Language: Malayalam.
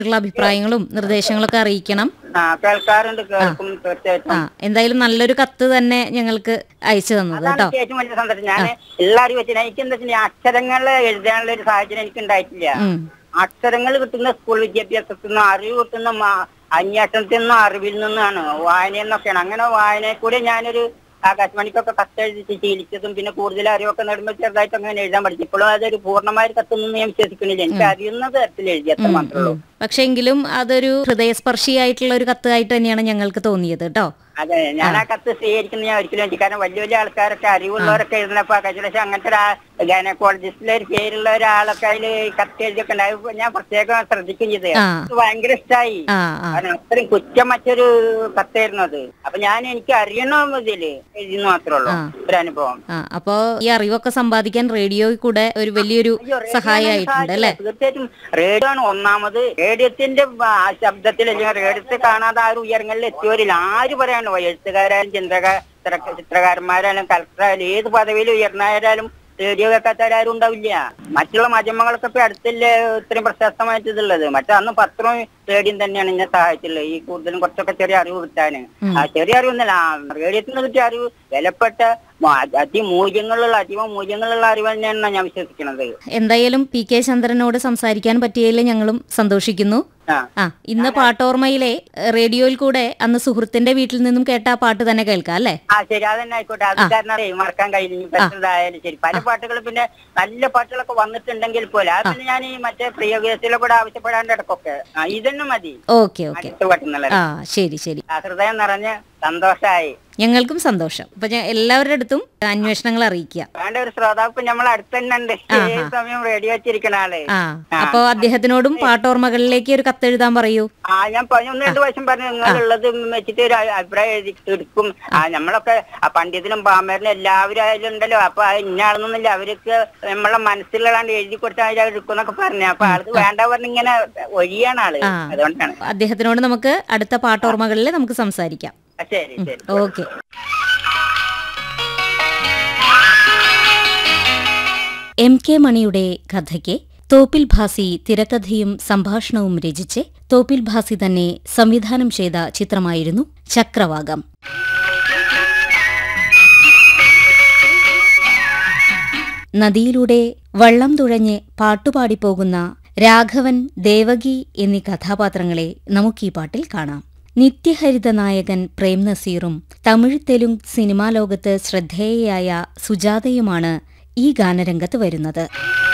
ഉള്ള അഭിപ്രായങ്ങളും നിർദ്ദേശങ്ങളൊക്കെ അറിയിക്കണം ആ കേൾക്കാറുണ്ട് കേൾക്കും തീർച്ചയായിട്ടും ആ എന്തായാലും നല്ലൊരു കത്ത് തന്നെ ഞങ്ങൾക്ക് അയച്ചു തന്നത് അതാണ് കേട്ടോ ഏറ്റവും വലിയ സന്തോഷം ഞാൻ എല്ലാവരും വെച്ച് എനിക്ക് എന്താ വെച്ചാൽ അക്ഷരങ്ങൾ എഴുതാനുള്ള ഒരു സാഹചര്യം എനിക്ക് ഉണ്ടായിട്ടില്ല ഉം. അക്ഷരങ്ങൾ കിട്ടുന്ന സ്കൂൾ വിദ്യാഭ്യാസത്തിൽ നിന്ന് അറിവ് കിട്ടുന്ന മാ- അന്വേഷണത്തിൽ നിന്നും അറിവിൽ നിന്നാണ് വായന എന്നൊക്കെയാണ് അങ്ങനെ വായനയിൽ കൂടെ ഞാനൊരു ആകാശവാണിക്കൊക്കെ കത്തെഴുതി ശീലിച്ചതും പിന്നെ കൂടുതൽ അറിവൊക്കെ നേടുമ്പോൾ ചെറുതായിട്ട് അങ്ങനെ എഴുതാൻ പഠിച്ചു ഇപ്പോഴും അതൊരു പൂർണ്ണമായ ഒരു കത്തൊന്നും ഞാൻ വിശ്വസിക്കുന്നില്ല എനിക്ക് അറിയുന്ന തരത്തിൽ എഴുതി അത്ര മാത്രമേ ഉള്ളൂ പക്ഷെ എങ്കിലും അതൊരു ഹൃദയസ്പർശിയായിട്ടുള്ള ഒരു കത്തായിട്ട് തന്നെയാണ് ഞങ്ങൾക്ക് തോന്നിയത് കേട്ടോ അതെ ഞാൻ ആ കത്ത് സ്വീകരിക്കുന്ന ഞാൻ ഒരിക്കലും എനിക്ക് കാരണം വലിയ വലിയ ആൾക്കാരൊക്കെ അറിവുള്ളവരൊക്കെ എഴുതുന്നപ്പോ കഴിഞ്ഞ അങ്ങനത്തെ ഒരു ഗൈനക്കോളജിസ്റ്റിലെ ഒരു പേരുള്ള ഒരാളൊക്കെ അതിൽ കത്ത് എഴുതിയൊക്കെ ഉണ്ടായി ഞാൻ പ്രത്യേകം ശ്രദ്ധിക്കുകയും ചെയ്തത് ആ. എനിക്ക് ഭയങ്കര ഇഷ്ടമായി ആ ആ കാരണം അത്രയും കുറ്റം മറ്റൊരു കത്തായിരുന്നു അത് അപ്പൊ ഞാൻ എനിക്ക് അറിയണം ഇതില് എഴുതുന്ന മാത്രമേ ഉള്ളൂ ഒരു അനുഭവം ആ അപ്പോ ഈ അറിവൊക്കെ സമ്പാദിക്കാൻ റേഡിയോയിൽ കൂടെ ഒരു വലിയൊരു അയ്യോ, റേഡിയോ സഹായമായിട്ടുണ്ട് അല്ലേ തീർച്ചയായിട്ടും റേഡിയോ ആണ് ഒന്നാമത് റേഡിയോത്തിന്റെ ആ ശബ്ദത്തിൽ അല്ലെങ്കിൽ റേഡിയോത്തെ കാണാതെ ആ ഒരു ഉയരങ്ങളിൽ എത്തിയവരിൽ ആര് പറയാനോ എഴുത്തുകാരായാലും ചിത്രകാ ചിത്ര- ചിത്രകാരന്മാരായാലും കളക്ടറായാലും ഏത് പദവിയിൽ ഉയർന്നവരായാലും റേഡിയോ കേൾക്കാത്തവരാരും ഉണ്ടാവില്ല മറ്റുള്ള മാധ്യമങ്ങളൊക്കെ ഇപ്പൊ അടുത്തല്ലേ ഇത്രയും പ്രശസ്തമായിട്ട് ഇതുള്ളത് മറ്റേ അന്ന് പത്രവും റേഡിയോയും തന്നെയാണ് എന്നെ സഹായിച്ചുള്ളത് ഈ കൂടുതലും കുറച്ചൊക്കെ ചെറിയ അറിവ് കിട്ടാന് ആ ചെറിയ അറിവൊന്നുമില്ല ആ റേഡിയോത്തിൽ നിന്ന് കിട്ടിയ അറിവ് വിലപ്പെട്ട മ- അതിമൂല്യങ്ങളുള്ള അതീവ മൂല്യങ്ങളുള്ള അറിവ് തന്നെയാണ് ഞാൻ വിശ്വസിക്കുന്നത് എന്തായാലും പി കെ ചന്ദ്രനോട് സംസാരിക്കാൻ പറ്റിയതിൽ ഞങ്ങളും സന്തോഷിക്കുന്നു ആ ആ ഇന്ന് പാട്ടോർമ്മയിലെ ഏഹ്, റേഡിയോയിൽ കൂടെ അന്ന് സുഹൃത്തിന്റെ വീട്ടിൽ നിന്നും കേട്ട ആ പാട്ട് തന്നെ കേൾക്കാം അല്ലേ ആ ശരി അത് തന്നെ ആയിക്കോട്ടെ അത് കാരണം അറിയാം, മറക്കാൻ കഴിഞ്ഞു ഇതായാലും ശരി പല പാട്ടുകൾ പിന്നെ നല്ല പാട്ടുകളൊക്കെ വന്നിട്ടുണ്ടെങ്കിൽ പോലെ അത് പിന്നെ ഞാൻ ഈ മറ്റേ പ്രിയവേശിലെ കൂടെ ആവശ്യപ്പെടാണ്ട് ഇടക്കൊക്കെ ആ ഇതന്നെ മതി ഓക്കെ ഓക്കെ അടുത്ത പാട്ടുന്നുള്ളത് ആ ശരി ശരി ആ ഹൃദയം നിറഞ്ഞ് സന്തോഷമായി ഞങ്ങൾക്കും സന്തോഷം അപ്പൊ ഞാൻ എല്ലാവരുടെ അടുത്തും അന്വേഷണങ്ങൾ അറിയിക്കുക വേണ്ട ഒരു ശ്രോതാവ് നമ്മൾ അടുത്ത് തന്നെ ഉണ്ട് ഏത് സമയം റേഡിയോ വെച്ചിരിക്കണ ആള് ആ അപ്പൊ അദ്ദേഹത്തിനോടും പാട്ടോർമ്മകളിലേക്ക് ഒരു കത്തെഴുതാൻ പറയൂ ആ ഞാൻ പ- ഒന്ന് രണ്ട് പ്രാവശ്യം പറഞ്ഞു നിങ്ങളുള്ളത് വെച്ചിട്ട് ഒരു അ- അഭിപ്രായം എഴുതി എടുക്കും ആ നമ്മളൊക്കെ ആ പണ്ഡിതനും പാമരനും എല്ലാവരും അതിലുണ്ടല്ലോ അപ്പൊ അത് ഇന്നാളൊന്നുമില്ല അവർക്ക് നമ്മളെ മനസ്സിലുള്ളതാണ്ട് എഴുതി കൊടുത്താൽ അതിൽ എടുക്കും എന്നൊക്കെ പറഞ്ഞു അപ്പൊ ആൾക്ക് വേണ്ട പറഞ്ഞ് ഇങ്ങനെ ഒഴിയാണ് ആള് ആ. അതുകൊണ്ടാണ് അദ്ദേഹത്തിനോട് നമുക്ക് അടുത്ത പാട്ടോർമ്മകളിൽ നമുക്ക് സംസാരിക്കാം ആ, ശരി ശരി ഓക്കെ എം കെ മണിയുടെ കഥയ്ക്ക് തോപ്പിൽ ഭാസി തിരക്കഥയും സംഭാഷണവും രചിച്ച് തോപ്പിൽ ഭാസി തന്നെ സംവിധാനം ചെയ്ത ചിത്രമായിരുന്നു ചക്രവാകം നദിയിലൂടെ വള്ളം തുഴഞ്ഞ് പാട്ടുപാടിപ്പോകുന്ന രാഘവൻ ദേവകി എന്നീ കഥാപാത്രങ്ങളെ നമുക്ക് ഈ പാട്ടിൽ കാണാം നിത്യഹരിത നായകൻ പ്രേം നസീറും തമിഴ് തെലുങ്ക് സിനിമാ ലോകത്ത് ശ്രദ്ധേയയായ സുജാതയുമാണ് ഈ ഗാനരംഗത്ത് വരുന്നത്